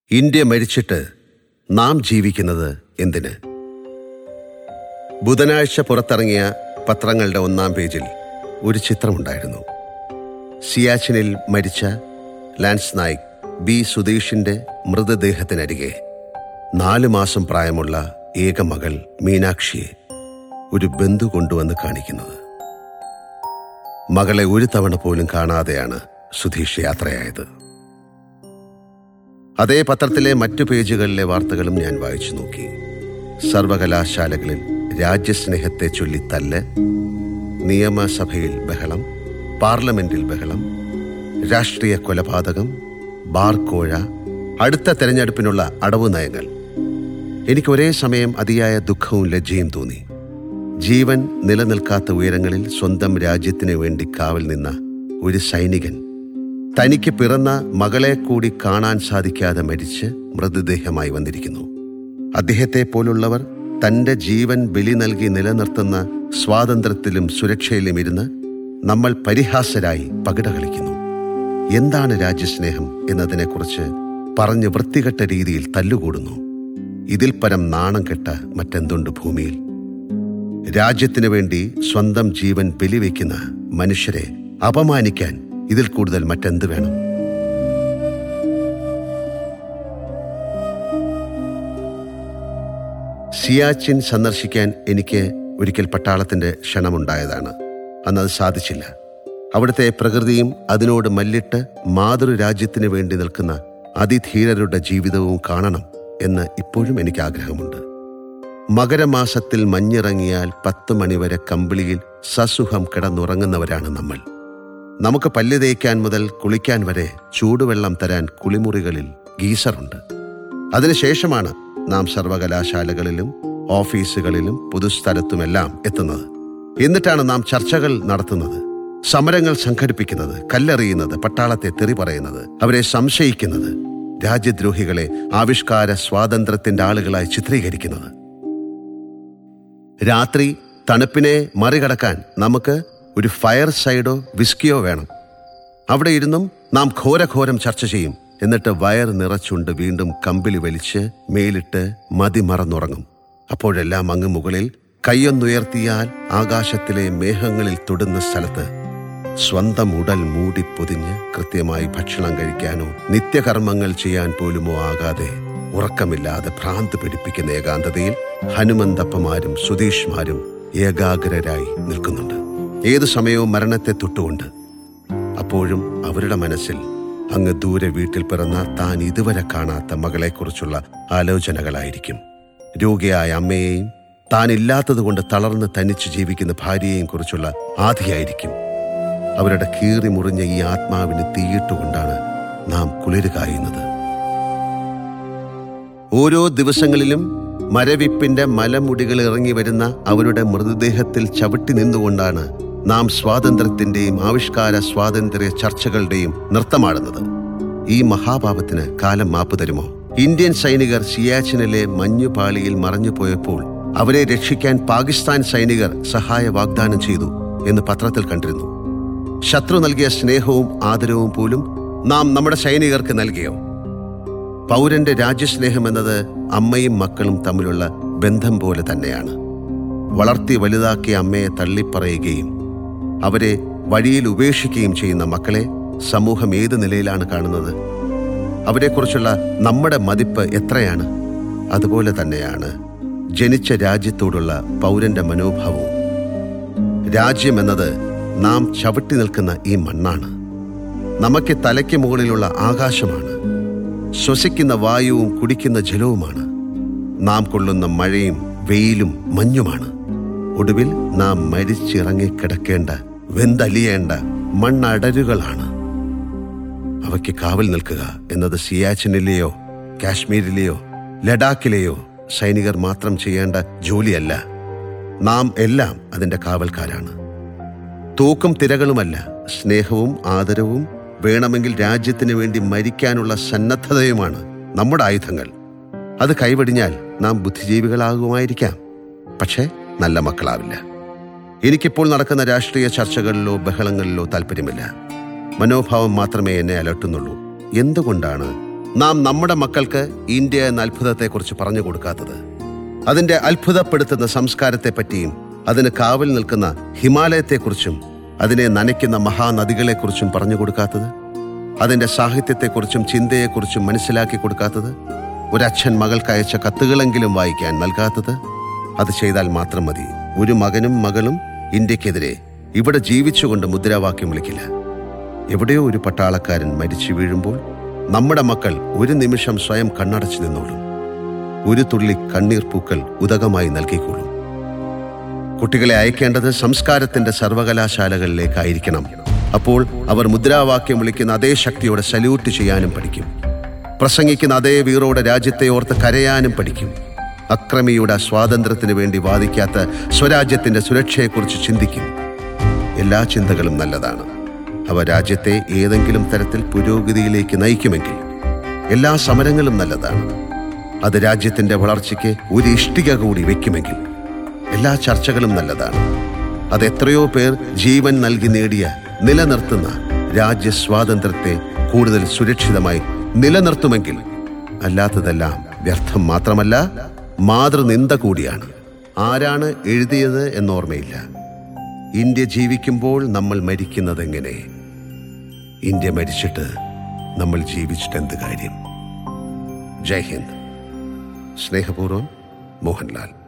India മരിച്ചിട്ട് നാം ജീവിക്കുന്നത് എന്തിന് ബുധനാഴ്ച പുറത്തിറങ്ങിയ പത്രങ്ങളുടെ ഒന്നാം പേജിൽ ഒരു ചിത്രമുണ്ടായിരുന്നു സിയാച്ചിനിൽ മരിച്ച ലാൻസ് നായിക് ബി സുധീഷിന്റെ മൃതദേഹത്തിനരികെ നാലു മാസം പ്രായമുള്ള ഏക മകൾ മീനാക്ഷിയെ ഒരു ബന്ധു കൊണ്ടുവന്ന് കാണിക്കുന്നത് മകളെ ഒരു തവണ പോലും കാണാതെയാണ് സുധീഷ് യാത്രയായത് അതേ പത്രത്തിലെ മറ്റു പേജുകളിലെ വാർത്തകളും ഞാൻ വായിച്ചു നോക്കി സർവകലാശാലകളിൽ രാജ്യസ്നേഹത്തെ ചൊല്ലി തല്ല് നിയമസഭയിൽ ബഹളം പാർലമെന്റിൽ ബഹളം രാഷ്ട്രീയ കൊലപാതകം ബാർ കോഴ അടുത്ത തെരഞ്ഞെടുപ്പിനുള്ള അടവ് നയങ്ങൾ എനിക്ക് ഒരേ സമയം അതിയായ ദുഃഖവും ലജ്ജയും തോന്നി ജീവൻ നിലനിൽക്കാത്ത ഉയരങ്ങളിൽ സ്വന്തം രാജ്യത്തിനു വേണ്ടി കാവൽ നിന്ന ഒരു സൈനികൻ തനിക്ക് പിറന്ന മകളെ കൂടി കാണാൻ സാധിക്കാതെ മരിച്ച് മൃതദേഹമായി വന്നിരിക്കുന്നു അദ്ദേഹത്തെ പോലുള്ളവർ തന്റെ ജീവൻ ബലി നൽകി നിലനിർത്തുന്ന സ്വാതന്ത്ര്യത്തിലും സുരക്ഷയിലും ഇരുന്ന് നമ്മൾ പരിഹാസരായി പകിട കളിക്കുന്നു എന്താണ് രാജ്യസ്നേഹം എന്നതിനെക്കുറിച്ച് പറഞ്ഞ് വൃത്തികെട്ട രീതിയിൽ തല്ലുകൂടുന്നു ഇതിൽ പരം നാണം കെട്ട മറ്റെന്തുണ്ട് ഭൂമിയിൽ രാജ്യത്തിനു വേണ്ടി സ്വന്തം ജീവൻ ബലിവെക്കുന്ന മനുഷ്യരെ അപമാനിക്കാൻ ഇതിൽ കൂടുതൽ മറ്റെന്ത് വേണം സിയാച്ചിൻ സന്ദർശിക്കാൻ എനിക്ക് ഒരിക്കൽ പട്ടാളത്തിന്റെ ക്ഷണമുണ്ടായതാണ് അന്നത് സാധിച്ചില്ല അവിടുത്തെ പ്രകൃതിയും അതിനോട് മല്ലിട്ട് മാതൃരാജ്യത്തിനു വേണ്ടി നിൽക്കുന്ന അതിധീരരുടെ ജീവിതവും കാണണം എന്ന് ഇപ്പോഴും എനിക്ക് ആഗ്രഹമുണ്ട് മകരമാസത്തിൽ മഞ്ഞിറങ്ങിയാൽ പത്ത് മണിവരെ കമ്പിളിയിൽ സസുഖം കിടന്നുറങ്ങുന്നവരാണ് നമ്മൾ നമുക്ക് പല്ല് തേക്കാൻ മുതൽ കുളിക്കാൻ വരെ ചൂടുവെള്ളം തരാൻ കുളിമുറികളിൽ ഗീസറുണ്ട് അതിനുശേഷമാണ് നാം സർവകലാശാലകളിലും ഓഫീസുകളിലും പൊതുസ്ഥലത്തുമെല്ലാം എത്തുന്നത് എന്നിട്ടാണ് നാം ചർച്ചകൾ നടത്തുന്നത് സമരങ്ങൾ സംഘടിപ്പിക്കുന്നത് കല്ലെറിയുന്നത് പട്ടാളത്തെ തെറി പറയുന്നത് അവരെ സംശയിക്കുന്നത് രാജ്യദ്രോഹികളെ ആവിഷ്കാര സ്വാതന്ത്ര്യത്തിന്റെ ആളുകളായി ചിത്രീകരിക്കുന്നത് രാത്രി തണുപ്പിനെ മറികടക്കാൻ നമുക്ക് ഒരു ഫയർ സൈഡോ വിസ്കിയോ വേണം അവിടെ ഇരുന്നും നാം ഘോരഘോരം ചർച്ച ചെയ്യും എന്നിട്ട് വയർ നിറച്ചുണ്ട് വീണ്ടും കമ്പിളി വലിച്ച് മേലിട്ട് മതി മറന്നുറങ്ങും അപ്പോഴെല്ലാം അങ്ങ് മുകളിൽ കൈയൊന്നുയർത്തിയാൽ ആകാശത്തിലെ മേഘങ്ങളിൽ തൊടുന്ന സ്ഥലത്ത് സ്വന്തം ഉടൽ മൂടി പൊതിഞ്ഞ് കൃത്യമായി ഭക്ഷണം കഴിക്കാനോ നിത്യകർമ്മങ്ങൾ ചെയ്യാൻ പോലുമോ ആകാതെ ഉറക്കമില്ലാതെ ഭ്രാന്ത് പിടിപ്പിക്കുന്ന ഏകാന്തതയിൽ ഹനുമന്തപ്പമാരും സുധീഷ്മാരും ഏകാഗ്രരായി നിൽക്കുന്നുണ്ട് ഏതു സമയവും മരണത്തെ തൊട്ടുകൊണ്ട് അപ്പോഴും അവരുടെ മനസ്സിൽ അങ്ങ് ദൂരെ വീട്ടിൽ പിറന്ന താൻ ഇതുവരെ കാണാത്ത മകളെക്കുറിച്ചുള്ള ആലോചനകളായിരിക്കും രോഗിയായ അമ്മയെയും താൻ ഇല്ലാത്തതുകൊണ്ട് തളർന്ന് തനിച്ച് ജീവിക്കുന്ന ഭാര്യയെയും കുറിച്ചുള്ള ആധിയായിരിക്കും അവരുടെ കീറി മുറിഞ്ഞ ഈ ആത്മാവിന് തീയിട്ടുകൊണ്ടാണ് നാം കുളിര് കായുന്നത് ഓരോ ദിവസങ്ങളിലും മരവിപ്പിന്റെ മലമുടികൾ ഇറങ്ങി വരുന്ന അവരുടെ മൃതദേഹത്തിൽ ചവിട്ടി നിന്നുകൊണ്ടാണ് നാം സ്വാതന്ത്ര്യത്തിന്റെയും ആവിഷ്കാര സ്വാതന്ത്ര്യ ചർച്ചകളുടെയും നൃത്തമാടുന്നത് ഈ മഹാപാപത്തിന് കാലം മാപ്പ് തരുമോ ഇന്ത്യൻ സൈനികർ സിയാച്ചിനിലെ മഞ്ഞുപാളിയിൽ മറഞ്ഞുപോയപ്പോൾ അവരെ രക്ഷിക്കാൻ പാകിസ്ഥാൻ സൈനികർ സഹായ വാഗ്ദാനം ചെയ്തു എന്ന് പത്രത്തിൽ കണ്ടിരുന്നു ശത്രു നൽകിയ സ്നേഹവും ആദരവും പോലും നാം നമ്മുടെ സൈനികർക്ക് നൽകിയോ പൗരന്റെ രാജ്യസ്നേഹം എന്നത് അമ്മയും മക്കളും തമ്മിലുള്ള ബന്ധം പോലെ തന്നെയാണ് വളർത്തി വലുതാക്കിയ അമ്മയെ തള്ളിപ്പറയുകയും അവരെ വഴിയിൽ ഉപേക്ഷിക്കുകയും ചെയ്യുന്ന മക്കളെ സമൂഹം ഏത് നിലയിലാണ് കാണുന്നത് അവരെക്കുറിച്ചുള്ള നമ്മുടെ മതിപ്പ് എത്രയാണ് അതുപോലെ തന്നെയാണ് ജനിച്ച രാജ്യത്തോടുള്ള പൗരന്റെ മനോഭാവവും രാജ്യം എന്നത് നാം ചവിട്ടി നിൽക്കുന്ന ഈ മണ്ണാണ് നമുക്ക് തലയ്ക്ക് മുകളിലുള്ള ആകാശമാണ് ശ്വസിക്കുന്ന വായുവും കുടിക്കുന്ന ജലവുമാണ് നാം കൊള്ളുന്ന മഴയും വെയിലും മഞ്ഞുമാണ് ഒടുവിൽ നാം മരിച്ചിറങ്ങിക്കിടക്കേണ്ട വെന്തലിയേണ്ട മണ്ണടരുകളാണ് അവയ്ക്ക് കാവൽ നിൽക്കുക എന്നത് സിയാച്ചിനിലെയോ കാശ്മീരിലെയോ ലഡാക്കിലെയോ സൈനികർ മാത്രം ചെയ്യേണ്ട ജോലിയല്ല നാം എല്ലാം അതിന്റെ കാവൽക്കാരാണ് തൂക്കും തിരകളുമല്ല സ്നേഹവും ആദരവും വേണമെങ്കിൽ രാജ്യത്തിന് വേണ്ടി മരിക്കാനുള്ള സന്നദ്ധതയുമാണ് നമ്മുടെ ആയുധങ്ങൾ അത് കൈവടിഞ്ഞാൽ നാം ബുദ്ധിജീവികളാകുമായിരിക്കാം പക്ഷേ നല്ല മക്കളാവില്ല എനിക്കിപ്പോൾ നടക്കുന്ന രാഷ്ട്രീയ ചർച്ചകളിലോ ബഹളങ്ങളിലോ താല്പര്യമില്ല മനോഭാവം മാത്രമേ എന്നെ അലട്ടുന്നുള്ളൂ എന്തുകൊണ്ടാണ് നാം നമ്മുടെ മക്കൾക്ക് ഇന്ത്യ എന്ന അത്ഭുതത്തെക്കുറിച്ച് പറഞ്ഞു കൊടുക്കാത്തത് അതിന്റെ അത്ഭുതപ്പെടുത്തുന്ന സംസ്കാരത്തെപ്പറ്റിയും അതിന് കാവൽ നിൽക്കുന്ന ഹിമാലയത്തെക്കുറിച്ചും അതിനെ നനയ്ക്കുന്ന മഹാനദികളെക്കുറിച്ചും പറഞ്ഞു കൊടുക്കാത്തത് അതിന്റെ സാഹിത്യത്തെക്കുറിച്ചും ചിന്തയെക്കുറിച്ചും മനസ്സിലാക്കി കൊടുക്കാത്തത് ഒരച്ഛൻ മകൾക്ക് അയച്ച കത്തുകളെങ്കിലും വായിക്കാൻ നൽകാത്തത് അത് ചെയ്താൽ മാത്രം മതി ഒരു മകനും മകളും ഇന്ത്യക്കെതിരെ ഇവിടെ ജീവിച്ചുകൊണ്ട് മുദ്രാവാക്യം വിളിക്കില്ല എവിടെയോ ഒരു പട്ടാളക്കാരൻ മരിച്ചു വീഴുമ്പോൾ നമ്മുടെ മക്കൾ ഒരു നിമിഷം സ്വയം കണ്ണടച്ചു നിന്നോളും ഒരു തുള്ളി കണ്ണീർ പൂക്കൾ ഉദകമായി നൽകിക്കോളും കുട്ടികളെ അയക്കേണ്ടത് സംസ്കാരത്തിന്റെ സർവകലാശാലകളിലേക്കായിരിക്കണം അപ്പോൾ അവർ മുദ്രാവാക്യം വിളിക്കുന്ന അതേ ശക്തിയോടെ സല്യൂട്ട് ചെയ്യാനും പഠിക്കും പ്രസംഗിക്കുന്ന അതേ വീറോടെ രാജ്യത്തെ ഓർത്ത് കരയാനും പഠിക്കും അക്രമിയുടെ സ്വാതന്ത്ര്യത്തിന് വേണ്ടി വാദിക്കാത്ത സ്വരാജ്യത്തിന്റെ സുരക്ഷയെക്കുറിച്ച് ചിന്തിക്കും എല്ലാ ചിന്തകളും നല്ലതാണ് അവ രാജ്യത്തെ ഏതെങ്കിലും തരത്തിൽ പുരോഗതിയിലേക്ക് നയിക്കുമെങ്കിൽ എല്ലാ സമരങ്ങളും നല്ലതാണ് അത് രാജ്യത്തിന്റെ വളർച്ചയ്ക്ക് ഒരു ഇഷ്ടിക കൂടി വെക്കുമെങ്കിൽ എല്ലാ ചർച്ചകളും നല്ലതാണ് അത് എത്രയോ പേർ ജീവൻ നൽകി നേടിയ നിലനിർത്തുന്ന രാജ്യസ്വാതന്ത്ര്യത്തെ കൂടുതൽ സുരക്ഷിതമായി നിലനിർത്തുമെങ്കിൽ അല്ലാത്തതെല്ലാം വ്യർത്ഥം മാത്രമല്ല മാതൃനിന്ദ കൂടിയാണ് ആരാണ് എഴുതിയത് എന്നോർമ്മയില്ല ഇന്ത്യ ജീവിക്കുമ്പോൾ നമ്മൾ മരിക്കുന്നതെങ്ങനെ ഇന്ത്യ മരിച്ചിട്ട് നമ്മൾ ജീവിച്ചിട്ട് എന്ത് കാര്യം ജയ് ഹിന്ദ് സ്നേഹപൂർവ്വം മോഹൻലാൽ